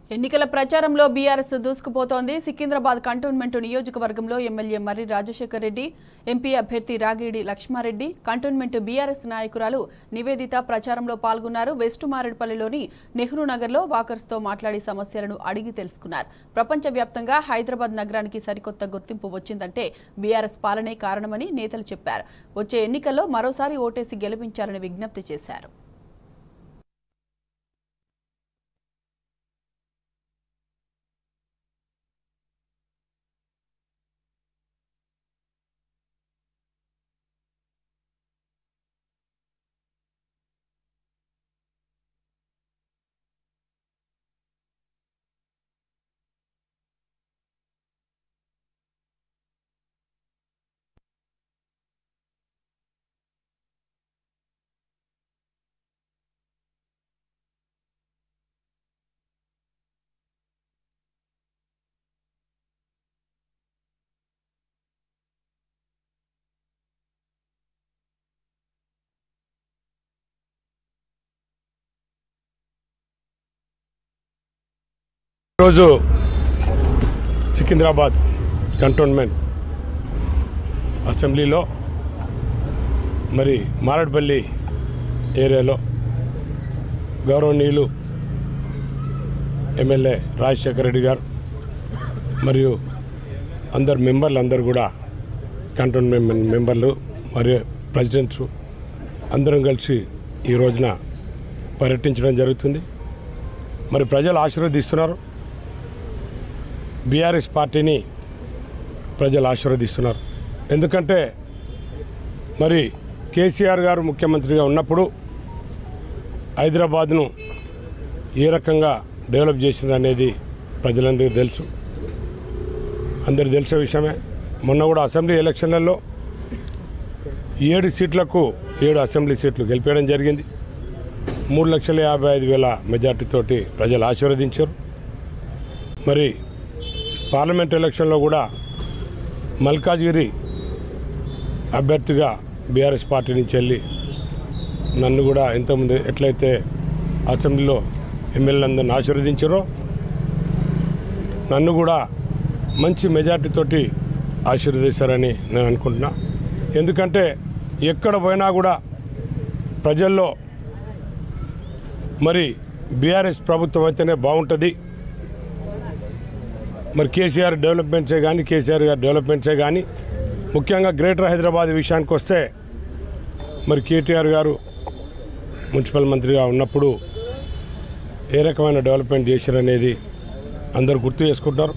ఎన్నికల ప్రచారంలో BRS దూసుకుపోతోంది Secunderabad cantonment నియోజకవర్గంలో ఎమ్మెల్యే మర్రి రాజశేఖర్ రెడ్డి ఎంపీ అభ్యర్థి రాగిడి లక్ష్మారెడ్డి కంటోన్మెంట్ బీఆర్ఎస్ నాయకురాలు నివేదిత ప్రచారంలో పాల్గొన్నారు వెస్ట్ మారేడుపల్లిలోని నెహ్రూ నగర్లో వాకర్స్తో మాట్లాడి సమస్యలను అడిగి తెలుసుకున్నారు ప్రపంచవ్యాప్తంగా హైదరాబాద్ నగరానికి సరికొత్త గుర్తింపు వచ్చిందంటే బీఆర్ఎస్ పాలనే కారణమని నేతలు చెప్పారు వచ్చే ఎన్నికల్లో మరోసారి ఓటేసి గెలిపించాలని విజ్ఞప్తి చేశారు ఈరోజు సికింద్రాబాద్ కంటోన్మెంట్ అసెంబ్లీలో మరి మారడ్పల్లి ఏరియాలో గౌరవనీయులు ఎమ్మెల్యే రాజశేఖర రెడ్డి గారు మరియు అందరు మెంబర్లు అందరు కూడా కంటోన్మెంట్ మెంబర్లు మరియు ప్రెసిడెంట్స్ అందరం కలిసి ఈ రోజున పర్యటించడం జరుగుతుంది మరి ప్రజలు ఆశీర్వదిస్తున్నారు బీఆర్ఎస్ పార్టీని ప్రజలు ఆశీర్వదిస్తున్నారు ఎందుకంటే మరి కేసీఆర్ గారు ముఖ్యమంత్రిగా ఉన్నప్పుడు హైదరాబాద్ను ఏ రకంగా డెవలప్ చేసినారు అనేది ప్రజలందరికీ తెలుసు అందరు తెలిసే విషయమే మొన్న కూడా అసెంబ్లీ ఎలక్షన్లలో ఏడు సీట్లకు ఏడు అసెంబ్లీ సీట్లు గెలిపేయడం జరిగింది మూడు లక్షల యాభై ఐదు వేల మెజార్టీతోటి ప్రజలు ఆశీర్వదించారు మరి పార్లమెంట్ ఎలక్షన్లో కూడా మల్కాజ్గిరి అభ్యర్థిగా బీఆర్ఎస్ పార్టీ నుంచి వెళ్ళి నన్ను కూడా ఇంతకుముందు ఎట్లయితే అసెంబ్లీలో ఎమ్మెల్యేలందరిని ఆశీర్వదించారో నన్ను కూడా మంచి మెజార్టీతోటి ఆశీర్వదిస్తారని నేను అనుకుంటున్నా ఎందుకంటే ఎక్కడ పోయినా కూడా ప్రజల్లో మరి బీఆర్ఎస్ ప్రభుత్వం అయితేనే బాగుంటుంది మరి కేసీఆర్ డెవలప్మెంట్సే కానీ కేసీఆర్ గారి డెవలప్మెంట్సే కానీ ముఖ్యంగా గ్రేటర్ హైదరాబాద్ విషయానికి వస్తే మరి కేటీఆర్ గారు మున్సిపల్ మంత్రిగా ఉన్నప్పుడు ఏ రకమైన డెవలప్మెంట్ చేశారనేది అందరు గుర్తు చేసుకుంటారు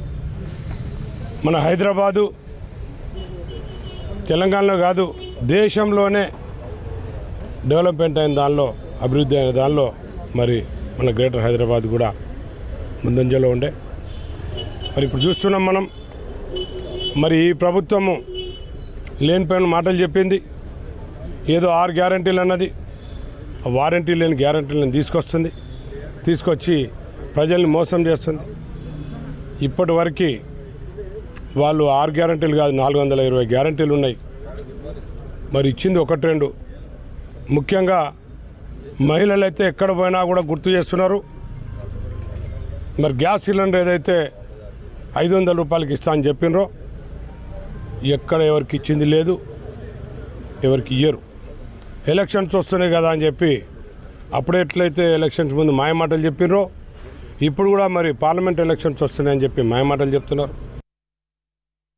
మన హైదరాబాదు తెలంగాణలో కాదు దేశంలోనే డెవలప్మెంట్ అయిన దానిలో అభివృద్ధి అయిన దానిలో మరి మన గ్రేటర్ హైదరాబాద్ కూడా ముందంజలో ఉండే మరి ఇప్పుడు చూస్తున్నాం మనం మరి ఈ ప్రభుత్వము లేనిపోయిన మాటలు చెప్పింది ఏదో ఆరు గ్యారంటీలు అన్నది ఆ వారంటీ లేని గ్యారంటీలను తీసుకొస్తుంది తీసుకొచ్చి ప్రజల్ని మోసం చేస్తుంది ఇప్పటి వరకు వాళ్ళు ఆరు గ్యారంటీలు కాదు నాలుగు వందల ఇరవై గ్యారంటీలు ఉన్నాయి మరి ఇచ్చింది ఒకటి రెండు ముఖ్యంగా మహిళలు అయితే ఎక్కడ పోయినా కూడా గుర్తు చేస్తున్నారు మరి గ్యాస్ సిలిండర్ ఏదైతే ఐదు వందల రూపాయలకి ఇస్తా అని చెప్పినరో ఎక్కడ ఎవరికి ఇచ్చింది లేదు ఎవరికి ఇయ్యరు ఎలక్షన్స్ వస్తున్నాయి కదా అని చెప్పి అప్పుడు ఎట్లయితే ఎలక్షన్స్ ముందు మాయమాటలు చెప్పినరో ఇప్పుడు కూడా మరి పార్లమెంట్ ఎలక్షన్స్ వస్తున్నాయని చెప్పి మాయమాటలు చెప్తున్నారు